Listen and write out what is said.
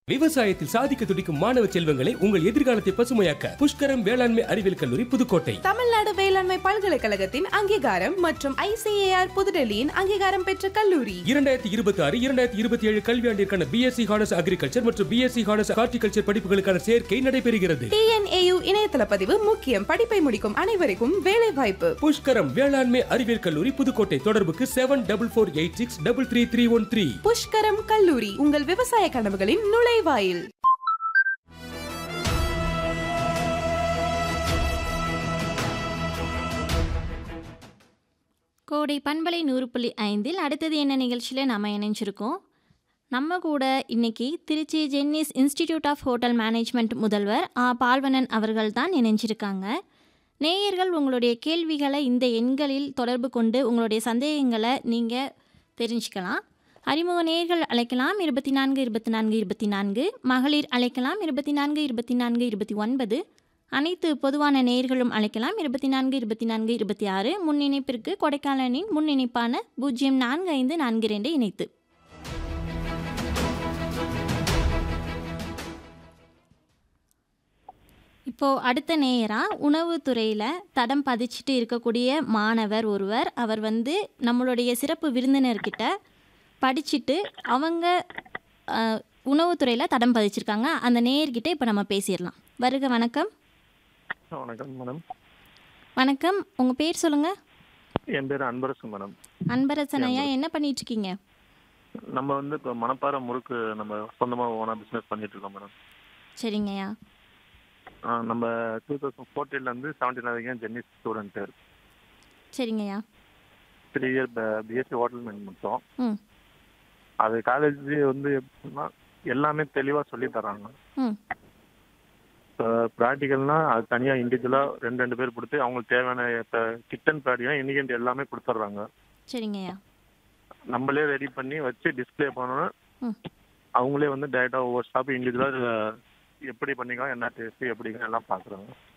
விவசாயத்தில் சாதிக்க துடிக்கும் மாணவ செல்வங்களை உங்கள் எதிர்காலத்தை பசுமையாக்க புஷ்கரம் வேளாண்மை அறிவியல் கல்லூரி புதுக்கோட்டை தமிழ்நாடு வேளாண்மை பல்கலைக்கழகத்தின் அங்கீகாரம் மற்றும் ஐசிஏஆர் புதுடெல்லியின் அங்கீகாரம் பெற்ற கல்லூரி இரண்டாயிரத்தி இருபத்தி ஆறு இரண்டாயிரத்தி இருபத்தி ஏழு கல்வியாண்டிற்கான பிஎஸ்சி ஹானர்ஸ் அக்ரிகல்ச்சர் மற்றும் பிஎஸ்சி ஹானர்ஸ் ஹார்டிகல்ச்சர் படிப்புகளுக்கான சேர்க்கை நடைபெறுகிறது டிஎன்ஏயு இணையதள பதிவு முக்கியம் படிப்பை முடிக்கும் அனைவருக்கும் வேலை வாய்ப்பு புஷ்கரம் வேளாண்மை அறிவியல் கல்லூரி புதுக்கோட்டை தொடர்புக்கு seven double four eight six double three three one three Pushkaram கல்லூரி உங்கள் விவசாய கனவுகளின் நுழைவாயில் கோடை பண்பலை நூறு புள்ளி ஐந்தில் அடுத்தது என்ன நிகழ்ச்சியில் நம்ம இணைஞ்சிருக்கோம் நம்ம கூட இன்னைக்கு Trichy Jenney's institute of hotel management முதல்வர் ஆ பால்வனன் அவர்கள் தான் இணைஞ்சிருக்காங்க நேயர்கள் உங்களுடைய கேள்விகளை இந்த எண்களில் தொடர்பு கொண்டு உங்களுடைய சந்தேகங்களை நீங்கள் தெரிஞ்சுக்கலாம் அறிமுக நேயர்கள் அழைக்கலாம் இருபத்தி நான்கு இருபத்தி நான்கு இருபத்தி நான்கு மகளிர் அழைக்கலாம் இருபத்தி நான்கு இருபத்தி நான்கு இருபத்தி ஒன்பது அனைத்து பொதுவான நேயர்களும் அழைக்கலாம் இருபத்தி நான்கு இருபத்தி நான்கு இருபத்தி ஆறு முன் இணைப்பிற்கு கொடைக்கானலின் முன் இணைப்பான பூஜ்ஜியம் நான்கு ஐந்து நான்கு இரண்டு இணைத்து இப்போது அடுத்த நேயராக உணவுத்துறையில் தடம் பதிச்சிட்டு இருக்கக்கூடிய மாணவர் ஒருவர் அவர் வந்து நம்மளுடைய சிறப்பு விருந்தினர்கிட்ட படிச்சுட்டு அவங்க அஹ், உணவுத்துறையில் தடம் பதிச்சிருக்காங்க அந்த நேயர்கிட்ட இப்போ நம்ம பேசிடலாம் வருக வணக்கம் வணக்கம் மேடம் வணக்கம் உங்கள் பேர் சொல்லுங்கள் என் பேர் அன்பரசு மேடம் அன்பரசன் ஐயா என்ன பண்ணிட்டு இருக்கீங்க நம்ம வந்து இப்போ மணப்பாறை முறுக்கு நம்ம சொந்தமாக ஓனாக பிஸ்னஸ் பண்ணிட்டு இருக்கோம் மேடம் சரிங்கய்யா ஆ, நம்ம டூ தௌசண்ட் ஃபோர்டீன்லேருந்து செவன்டீன் வரைக்கும் ஜென்னி ஸ்டூடெண்ட்டு சரிங்கய்யா three year BSc hotel man முடித்தோம் ம் அது காலேஜ் வந்து எப்படின்னா எல்லாமே தெளிவாக சொல்லி தராங்க ம் இப்போ ப்ராக்டிக்கல்னா அது தனியாக இண்டிவிஜுவலாக ரெண்டு ரெண்டு பேர் கொடுத்து அவங்களுக்கு தேவையான இப்போ கிச்சன் ப்ராக்டிக்கல் இன்டிகெண்ட் எல்லாமே கொடுத்துட்றாங்க சரிங்கய்யா நம்மளே ரெடி பண்ணி வச்சு டிஸ்ப்ளே பண்ணணும் ம் அவங்களே வந்து டேரெக்டாக ஒவ்வொரு ஷாப் இண்டிவிஜுவலாக எப்படி பண்ணிக்கலாம் என்ன டேஸ்ட்டு எப்படிங்க எல்லாம் பார்க்குறாங்க